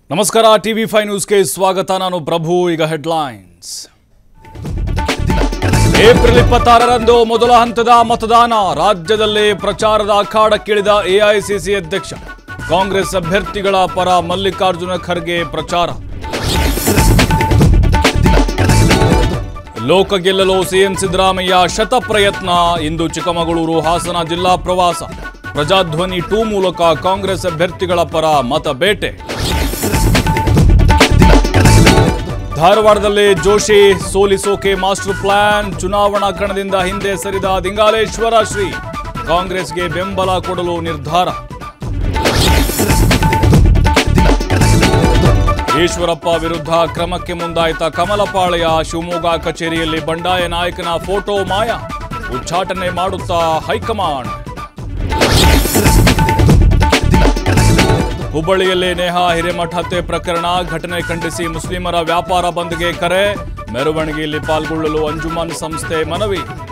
ನಮಸ್ಕಾರ TV five ನ್ಯೂಸ್ಗೆ ಸ್ವಾಗತ ನಾನು ಪ್ರಭು ಈಗ ಹೆಡ್ಲೈನ್ಸ್ ಏಪ್ರಿಲ್ ಇಪ್ಪತ್ತಾರರಂದು ಮೊದಲ ಹಂತದ ಮತದಾನ ರಾಜ್ಯದಲ್ಲಿ ಪ್ರಚಾರದ ಅಖಾಡಕ್ಕಿಳಿದ ಎಐಸಿಸಿ ಅಧ್ಯಕ್ಷ ಕಾಂಗ್ರೆಸ್ ಅಭ್ಯರ್ಥಿಗಳ ಪರ ಮಲ್ಲಿಕಾರ್ಜುನ ಖರ್ಗೆ ಪ್ರಚಾರ ಲೋಕ ಗೆಲ್ಲಲು ಸಿಎಂ ಸಿದ್ದರಾಮಯ್ಯ ಶತ ಪ್ರಯತ್ನ ಇಂದು ಚಿಕ್ಕಮಗಳೂರು ಹಾಸನ ಜಿಲ್ಲಾ ಪ್ರವಾಸ ಪ್ರಜಾಧ್ವನಿ ಟೂ ಮೂಲಕ ಕಾಂಗ್ರೆಸ್ ಅಭ್ಯರ್ಥಿಗಳ ಪರ ಮತ ಬೇಟೆ ಧಾರವಾಡದಲ್ಲಿ ಜೋಶಿ ಸೋಲಿಸೋಕೆ ಮಾಸ್ಟರ್ ಪ್ಲಾನ್ ಚುನಾವಣಾ ಕಣದಿಂದ ಹಿಂದೆ ಸರಿದ ದಿಂಗಾಲೇಶ್ವರ ಶ್ರೀ ಕಾಂಗ್ರೆಸ್ಗೆ ಬೆಂಬಲ ಕೊಡಲು ನಿರ್ಧಾರ ಈಶ್ವರಪ್ಪ ವಿರುದ್ಧ ಕ್ರಮಕ್ಕೆ ಮುಂದಾಯಿತ ಕಮಲಪಾಳೆಯ ಶಿವಮೊಗ್ಗ ಕಚೇರಿಯಲ್ಲಿ ಬಂಡಾಯ ನಾಯಕನ ಫೋಟೋ ಮಾಯ ಉಚ್ಚಾಟನೆ ಮಾಡುತ್ತಾ ಹೈಕಮಾಂಡ್ ಹುಬ್ಬಳ್ಳಿಯಲ್ಲಿ ನೇಹಾ ಹಿರೇಮಠ ಹತ್ಯೆ ಪ್ರಕರಣ ಘಟನೆ ಖಂಡಿಸಿ ಮುಸ್ಲಿಮರ ವ್ಯಾಪಾರ ಬಂದ್ಗೆ ಕರೆ ಮೆರವಣಿಗೆಯಲ್ಲಿ ಪಾಲ್ಗೊಳ್ಳಲು ಅಂಜುಮನ್ ಸಂಸ್ಥೆ ಮನವಿ